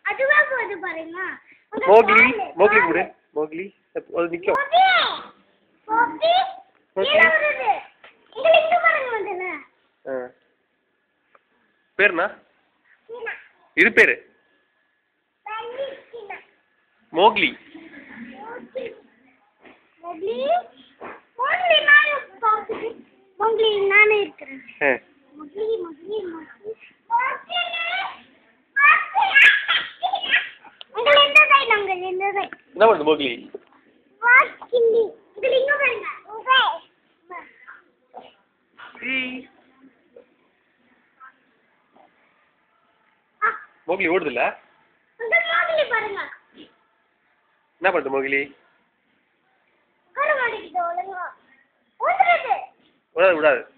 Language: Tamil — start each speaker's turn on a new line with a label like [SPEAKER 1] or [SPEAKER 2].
[SPEAKER 1] அதுவா போகுது பாருங்க உங்க
[SPEAKER 2] மோக்லி
[SPEAKER 1] காலு.
[SPEAKER 2] மோக்லி கொடு மோக்லி அது நிற்கும்
[SPEAKER 1] மோக்லி. மோக்லி.
[SPEAKER 2] மோக்லி.
[SPEAKER 1] கீழே வருது. இங்க இங்க பாருங்க வந்துல.
[SPEAKER 2] ஆ பேருண்ணா
[SPEAKER 1] கீழே.
[SPEAKER 2] இது பேர்
[SPEAKER 1] தண்ணி கீழே.
[SPEAKER 2] Mowgli
[SPEAKER 1] Mowgli. மோக்லி. மோக்லி நானும் பார்த்துட்டு. மோக்லி நானே இருக்கிறேன்
[SPEAKER 2] ஆ
[SPEAKER 1] மோக்லி மோக்லி மோக்லி மோக்லி உங்கள் எந்த சைடு உங்கள் எந்த சைடு
[SPEAKER 2] என்ன பண்ணுது மோக்லி
[SPEAKER 1] வாக்கிண்டி இதில் இங்க பாருங்க உங்க ஆ,
[SPEAKER 2] மோக்லி ஓடுதுல்ல
[SPEAKER 1] உங்க மோக்லி பாருங்க
[SPEAKER 2] என்ன பண்ணுது மோக்லி
[SPEAKER 1] உட்கார மாட்டேங்குது ஒழுங்கா ஓடுறது
[SPEAKER 2] விடாது விடாது